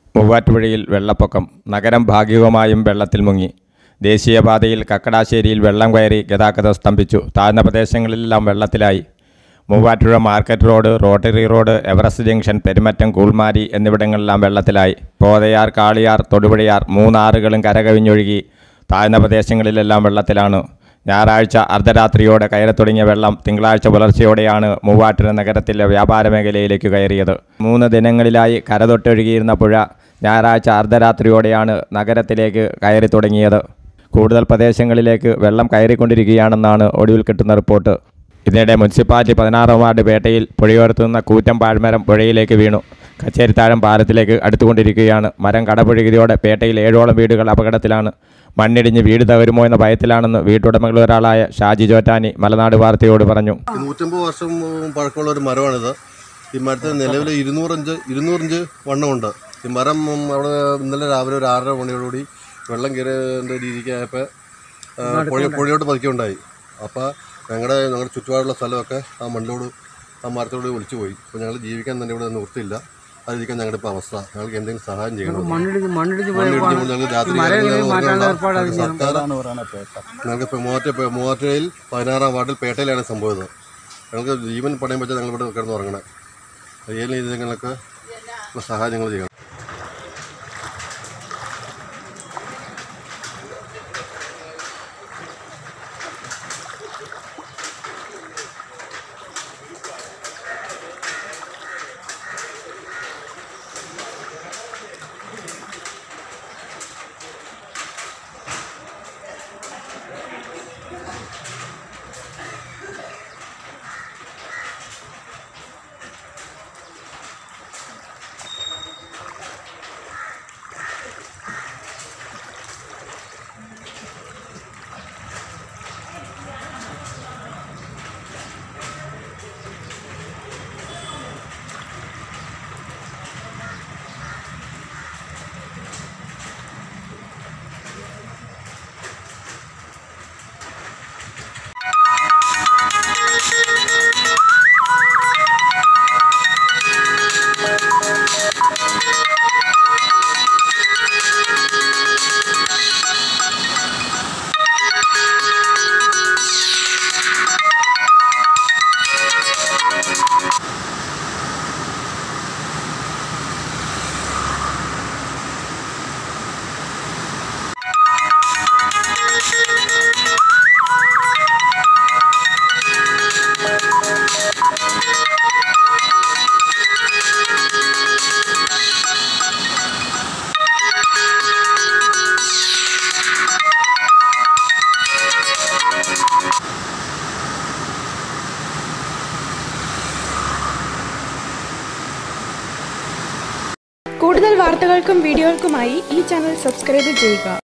മൂവാറ്റുപുഴയിൽ വെള്ളപ്പൊക്കം നഗരം ഭാഗികമായും വെള്ളത്തിൽ മുങ്ങി ദേശീയപാതയിൽ കക്കടാശ്ശേരിയിൽ വെള്ളം കയറി ഗതാഗതം സ്തംഭിച്ചു താഴ്ന്ന പ്രദേശങ്ങളിലെല്ലാം വെള്ളത്തിലായി Muvattupuzha market road rotary road Everest junction Perumattam Koolmari എന്നിവിടങ്ങളെല്ലാം വെള്ളത്തിലായി പോതയാർ കാളിയാർ തൊടുപുഴയാർ മൂന്നാറുകളും കരകവിഞ്ഞൊഴുകി താഴ്ന്ന പ്രദേശങ്ങളിലെല്ലാം വെള്ളത്തിലാണ് ഞായറാഴ്ച അർദ്ധരാത്രിയോടെ കയറി തുടങ്ങിയ വെള്ളം തിങ്കളാഴ്ച പുലർച്ചെയോടെയാണ് മൂവാറ്റുപുഴ നഗരത്തിലെ വ്യാപാര മേഖലയിലേക്ക് കയറിയത് മൂന്ന് ദിനങ്ങളിലായി കരതൊട്ടൊഴുകിയിരുന്ന പുഴ ഞായറാഴ്ച അർദ്ധരാത്രിയോടെയാണ് നഗരത്തിലേക്ക് കയറി തുടങ്ങിയത് കൂടുതൽ പ്രദേശങ്ങളിലേക്ക് വെള്ളം കയറിക്കൊണ്ടിരിക്കുകയാണെന്നാണ് ഒടുവിൽ കിട്ടുന്ന റിപ്പോർട്ട് ഇതിനിടെ മുനിസിപ്പാലിറ്റി പതിനാറാം വാർഡ് പേട്ടയിൽ പുഴയോരത്തു നിന്ന കൂറ്റം പാഴ്മരം പുഴയിലേക്ക് വീണു കച്ചേരിത്താഴം പാലത്തിലേക്ക് അടുത്തുകൊണ്ടിരിക്കുകയാണ് മരം കടപുഴകിയതോടെ പേട്ടയിൽ ഏഴോളം വീടുകൾ അപകടത്തിലാണ് മണ്ണിടിഞ്ഞ് വീട് തകരുമോ എന്ന ഭയത്തിലാണെന്ന് വീട്ടുടമകളിൽ ഒരാളായ ഷാജി ചോറ്റാനി മലനാട് വാർത്തയോട് പറഞ്ഞു ഈ നൂറ്റമ്പത് വർഷം പഴക്കമുള്ള ഒരു മരമാണിത് ഈ മരത്തിന് നിലവിൽ ഇരുന്നൂറഞ്ച് ഇരുന്നൂറഞ്ച് വണ്ണമുണ്ട് ഈ മരം ഉം, അവിടെ ഇന്നലെ രാവിലെ ഒരു ആറര മണിയോടുകൂടി വെള്ളം കയറിയതിൻ്റെ രീതിക്കായപ്പോൾ പുഴ പുഴയോട്ട് പതിക്കുകയുണ്ടായി അപ്പോൾ ഞങ്ങളുടെ ഞങ്ങളുടെ ചുറ്റുപാടുള്ള സ്ഥലമൊക്കെ ആ മണ്ണിലോട് ആ മരത്തോട് ഒലിച്ചു പോയി അപ്പോൾ ഞങ്ങൾ ജീവിക്കാൻ തന്നെ ഇവിടെ നിർത്തില്ല അതിരിക്കാൻ ഞങ്ങളുടെ ഇപ്പോൾ അവസ്ഥ ഞങ്ങൾക്ക് എന്തെങ്കിലും സഹായം ചെയ്യണം മണ്ണിടിച്ച് മണ്ണിടിച്ച് മണ്ണിടിഞ്ഞ് ഞങ്ങൾ രാത്രി മരം കിടന്ന് ഇങ്ങനെ മാറ്റാനുള്ള ഉറങ്ങുന്ന ഏർപ്പാട് ഒരു സർക്കാർ ഞങ്ങൾക്ക് ഇപ്പോൾ മൂവാറ്റ മൂവാറ്റയിൽ പതിനാറാം വാർഡിൽ പേട്ടയിലാണ് സംഭവം ഞങ്ങൾക്ക് ജീവൻ പണയം വെച്ചാൽ ഞങ്ങൾ ഇവിടെ കിടന്ന് ഉറങ്ങണേ ഏതെങ്കിലും ഇത് ഞങ്ങൾക്ക് സഹായം ഞങ്ങൾ ചെയ്യണം കൂടുതൽ വാർത്തകൾക്കും വീഡിയോകൾക്കുമായി ഈ ചാനൽ സബ്സ്ക്രൈബ് ചെയ്യുക